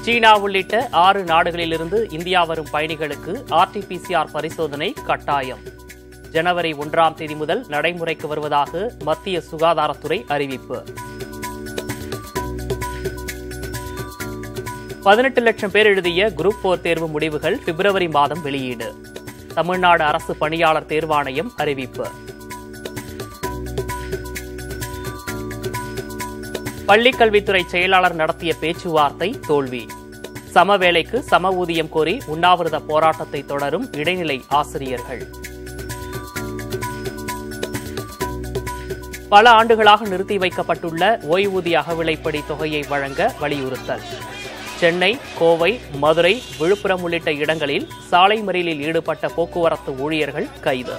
சீனா உள்ளிட்ட ஆறு நாடுகளிலிருந்து இந்தியா வரும் பயணிகளுக்கு ஆர்டிபிசிஆர் பரிசோதனை கட்டாயம் ஜனவரி ஒன்றாம் தேதி முதல் நடைமுறைக்கு வருவதாக மத்திய சுகாதாரத்துறை அறிவிப்பு பதினெட்டு லட்சம் பேர் எழுதிய குரூப் போர் தேர்வு முடிவுகள் பிப்ரவரி மாதம் வெளியீடு தமிழ்நாடு அரசு பணியாளர் தேர்வாணையம் அறிவிப்பு பள்ளிக்கல்வித்துறை செயலாளர் நடத்திய பேச்சுவார்த்தை தோல்வி சம வேலைக்கு சம ஊதியம் கோரி உண்ணாவிரத போராட்டத்தை தொடரும் இடைநிலை ஆசிரியர்கள் பல ஆண்டுகளாக நிறுத்தி வைக்கப்பட்டுள்ள ஓய்வூதிய அகவிலைப்படி தொகையை வழங்க வலியுறுத்தல் சென்னை கோவை மதுரை விழுப்புரம் உள்ளிட்ட இடங்களில் சாலை மறியலில் ஈடுபட்ட போக்குவரத்து ஊழியர்கள் கைது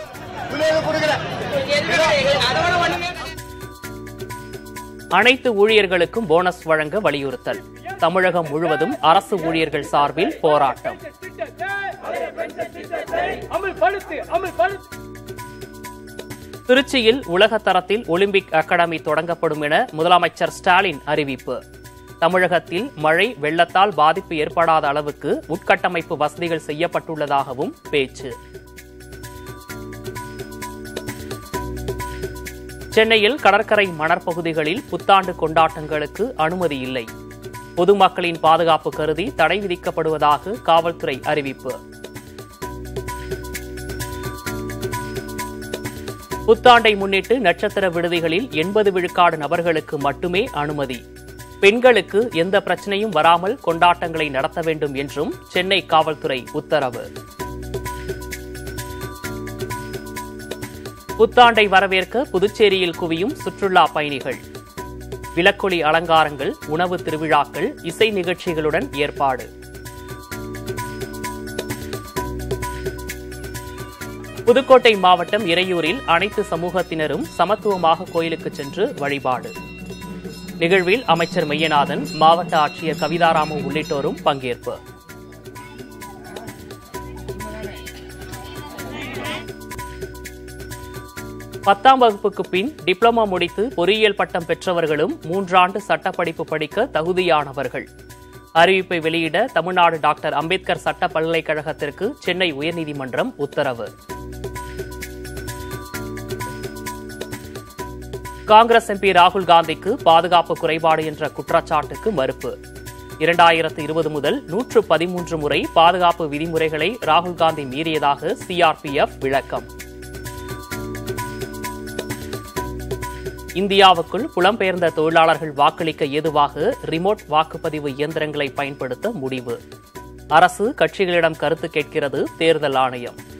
அனைத்து ஊழியர்களுக்கும் போனஸ் வழங்க வலியுறுத்தல் தமிழகம் முழுவதும் அரசு ஊழியர்கள் சார்பில் போராட்டம் அமல்படுத்து அமல்படுத்து திருச்சியில் உலக தரத்தில் ஒலிம்பிக் அகாடமி தொடங்கப்படும் என முதலமைச்சர் ஸ்டாலின் அறிவிப்பு தமிழகத்தில் மழை வெள்ளத்தால் பாதிப்பு ஏற்படாத அளவுக்கு உட்கட்டமைப்பு வசதிகள் செய்யப்பட்டுள்ளதாகவும் பேச்சு சென்னையில் கடற்கரை மணற்பகுதிகளில் புத்தாண்டு கொண்டாட்டங்களுக்கு அனுமதி இல்லை பொதுமக்களின் பாதுகாப்பு கருதி தடை விதிக்கப்படுவதாக காவல்துறை அறிவிப்பு புத்தாண்டை முன்னிட்டு நட்சத்திர விடுதிகளில் எண்பது விழுக்காடு நபர்களுக்கு மட்டுமே அனுமதி பெண்களுக்கு எந்த பிரச்சனையும் வராமல் கொண்டாட்டங்களை நடத்த வேண்டும் என்றும் சென்னை காவல்துறை உத்தரவு புத்தாண்டை வரவேற்க புதுச்சேரியில் குவியும் சுற்றுலா பயணிகள் விலக்கொலி அலங்காரங்கள் உணவு திருவிழாக்கள் இசை நிகழ்ச்சிகளுடன் ஏற்பாடு புதுக்கோட்டை மாவட்டம் இறையூரில் அனைத்து சமூகத்தினரும் சமத்துவமாக கோயிலுக்கு சென்று வழிபாடு நிகழ்வில் அமைச்சர் மெய்யநாதன் மாவட்ட ஆட்சியர் கவிதாராமு உள்ளிட்டோரும் பங்கேற்பு பத்தாம் வகுப்புக்கு பின் டிப்ளமோ முடித்து பொறியியல் பட்டம் பெற்றவர்களும் மூன்றாண்டு சட்டப்படிப்பு படிக்க தகுதியானவர்கள் அறிவிப்பை வெளியிட தமிழ்நாடு டாக்டர் அம்பேத்கர் சட்ட பல்கலைக்கழகத்திற்கு சென்னை உயர்நீதிமன்றம் உத்தரவு காங்கிரஸ் எம்பி ராகுல் காந்திக்கு பாதுகாப்பு குறைபாடு என்ற குற்றச்சாட்டுக்கு மறுப்பு இரண்டாயிரத்து இருபது முதல் நூற்று பதிமூன்று முறை பாதுகாப்பு விதிமுறைகளை ராகுல் காந்தி மீறியதாக சிஆர்பிஎஃப் விளக்கம் இந்தியாவுக்குள் புலம்பெயர்ந்த தொழிலாளர்கள் வாக்களிக்க ஏதுவாக ரிமோட் வாக்குப்பதிவு இயந்திரங்களை பயன்படுத்த முடிவு அரசு கட்சிகளிடம் கருத்து கேட்கிறது தேர்தல் ஆணையம்